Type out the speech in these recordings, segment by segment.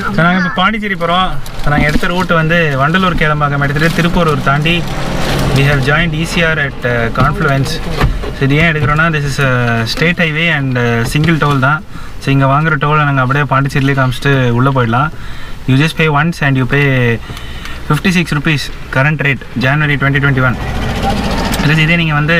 so நாங்கள் இப்போ பாண்டிச்சேரி போகிறோம் ஸோ நாங்கள் எடுத்த ரூட் வந்து வண்டலூர் கேளம்பாக்கம் எடுத்துகிட்டு திருப்பூரூர் தாண்டி we have joined ECR at confluence so இது ஏன் எடுக்கிறோன்னா this is state highway and single toll தான் ஸோ இங்கே வாங்குற டோலை நாங்கள் அப்படியே பாண்டிச்சேரியிலே காமிச்சிட்டு உள்ளே போயிடலாம் you just pay once and you pay fifty six rupees current rate January twenty twenty one plus இதே நீங்கள் வந்து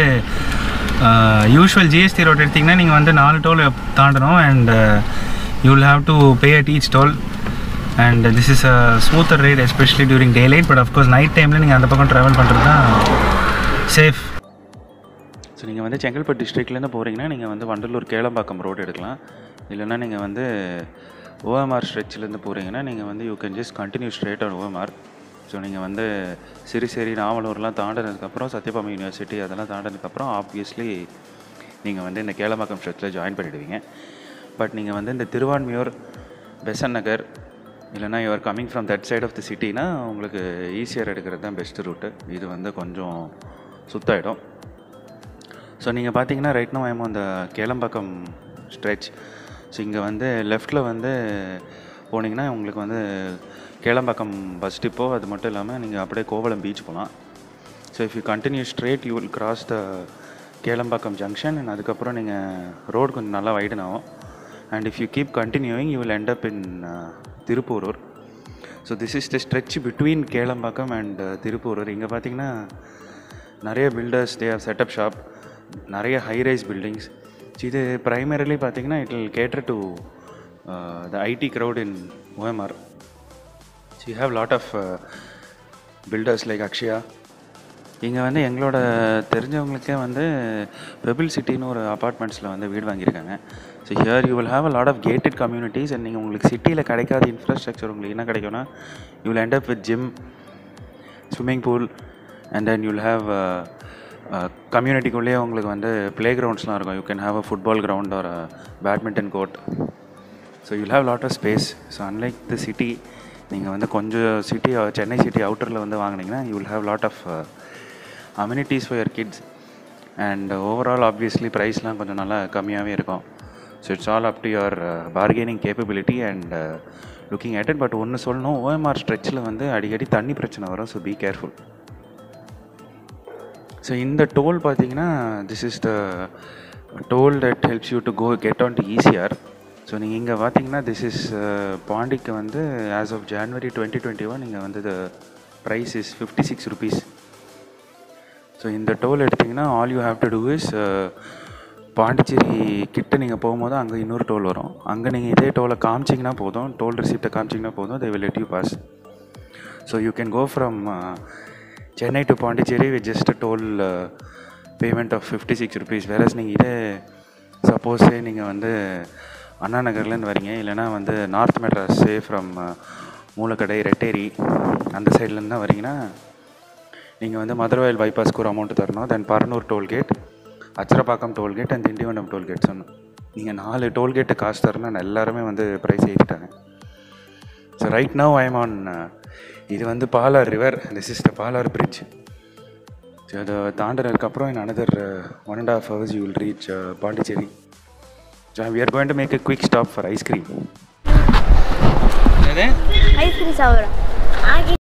யூஷுவல் ஜிஎஸ்டி ரோட் எடுத்திங்கன்னா நீங்கள் வந்து நாலு டோல் தாண்டணும் and you will have to pay at each toll and this is a smoother ride especially during daylight but of course night டைமில் நீங்கள் அந்த பக்கம் ட்ராவல் பண்ணுறது தான் சேஃப் ஸோ நீங்கள் வந்து செங்கல்பட்டு டிஸ்ட்ரிக்ட்லேருந்து போகிறீங்கன்னா நீங்கள் வந்து வண்டலூர் கேளம்பாக்கம் ரோடு எடுக்கலாம் இல்லைன்னா நீங்கள் வந்து ஓஎம்ஆர் ஸ்ட்ரெச்சிலேருந்து போகிறீங்கன்னா நீங்கள் வந்து you can just continue straight on OMR so நீங்கள் வந்து சிறுசேரி நாவலூர்லாம் தாண்டினதுக்கப்புறம் சத்யபாமா யூனிவர்சிட்டி அதெல்லாம் தாண்டினதுக்கப்புறம் ஆப்வியஸ்லி நீங்கள் வந்து இந்த கேளம்பாக்கம் ஸ்ட்ரெச்சில் ஜாயின் பண்ணிடுவீங்க பட் நீங்கள் வந்து இந்த திருவான்மியூர் பெசன் நகர் இல்லைனா you're coming from that side of the சிட்டினா உங்களுக்கு ஈஸியர் எடுக்கிறது தான் பெஸ்ட் ரூட்டு இது வந்து கொஞ்சம் சுத்தாயிடும் ஸோ நீங்கள் பார்த்தீங்கன்னா ரைட் நோ ஐம் அந்த கேளம்பாக்கம் ஸ்ட்ரெச் ஸோ இங்கே வந்து லெஃப்ட்டில் வந்து போனீங்கன்னா உங்களுக்கு வந்து கேளம்பாக்கம் பஸ் டிப்போ அது மட்டும் இல்லாமல் நீங்கள் அப்படியே கோவளம் பீச் போகலாம் so if you continue straight you will cross the Kelambakkam junction and அதுக்கப்புறம் நீங்கள் ரோடு கொஞ்சம் நல்லா வைடன் ஆகும் and if you keep continuing you will end up in uh, Thiruporur so this is the stretch between Kelambakkam and Thiruporur இங்கே பார்த்தீங்கன்னா நிறைய builders they have set up shop நிறைய high rise buildings இது ப்ரைமரிலி பார்த்தீங்கன்னா it will cater to the IT crowd in OMR so you have lot of builders like Akshaya இங்கே வந்து எங்களோட தெரிஞ்சவங்களுக்கே வந்து பெபிள் சிட்டின்னு ஒரு அப்பார்ட்மெண்ட்ஸில் வந்து வீடு வாங்கியிருக்காங்க so here you will have a lot of gated communities and நீங்கள் உங்களுக்கு சிட்டியில் கிடைக்காத இன்ஃப்ராஸ்ட்ரக்சர் உங்களுக்கு என்ன கிடைக்கும்னா you will end up with gym swimming pool and then you'll have கம்யூனிட்டிக்குள்ளேயே உங்களுக்கு வந்து ப்ளே கிரவுண்ட்ஸ்லாம் இருக்கும் you can have a football ground ஒரு badminton court so you'll have lot of space so unlike the city நீங்கள் வந்து கொஞ்சம் city Chennai city அவுட்டரில் வந்து வாங்கினீங்கன்னா you will have lot of amenities for your kids and overall obviously ப்ரைஸ்லாம் கொஞ்சம் நல்லா கம்மியாகவே இருக்கும் so it's all up to your bargaining capability and looking at it but ஒன்று சொல்லணும் ஓஎம்ஆர் ஸ்ட்ரெச்சில் வந்து அடிக்கடி தண்ணி பிரச்சனை வரும் ஸோ பி கேர்ஃபுல் ஸோ இந்த டோல் பார்த்தீங்கன்னா this is the toll that helps you to go get on to ECR so நீங்கள் இங்கே பார்த்தீங்கன்னா திஸ் இஸ் பாண்டிக்கு வந்து as of January twenty twenty one நீங்கள் வந்து the price is fifty six rupees so இந்த டோல் எடுத்திங்கன்னா all you have to do is Pondicherry கிட்ட நீங்கள் போகும்போது அங்கே இன்னொரு டோல் வரும் அங்கே நீங்கள் இதே டோலை காமிச்சிங்கன்னா போதும் டோல் ரிசிப்டை காமிச்சிங்கன்னா போதும் they will let you pass so you can go from Chennai to Pondicherry with just toll payment of fifty six rupees whereas நீங்கள் இதே சப்போஸே நீங்கள் வந்து அண்ணா நகர்லேருந்து வரீங்க இல்லைனா வந்து நார்த் மெட்ராஸே ஃப்ரம் மூலக்கடை ரெட்டேரி அந்த சைட்லேருந்து தான் வரீங்கன்னா நீங்கள் வந்து மதுரவாயல் பைபாஸ்க்கு ஒரு அமௌண்ட் தரணும் then Paranur toll gate Acharapakkam toll gate and Tindivanam toll gate சொன்னோம் நீங்கள் நாலு டோல்கேட்டு காசு தரணும் எல்லாருமே வந்து ப்ரைஸ் ஏற்றிட்டாங்க so right now I'm on இது வந்து Palar river this is the Palar bridge so அதை தாண்டினதுக்கப்புறம் in another one and half hours you will reach Pondicherry so we are going to make a quick stop for ice cream ice cream சாப்பிட்றோம்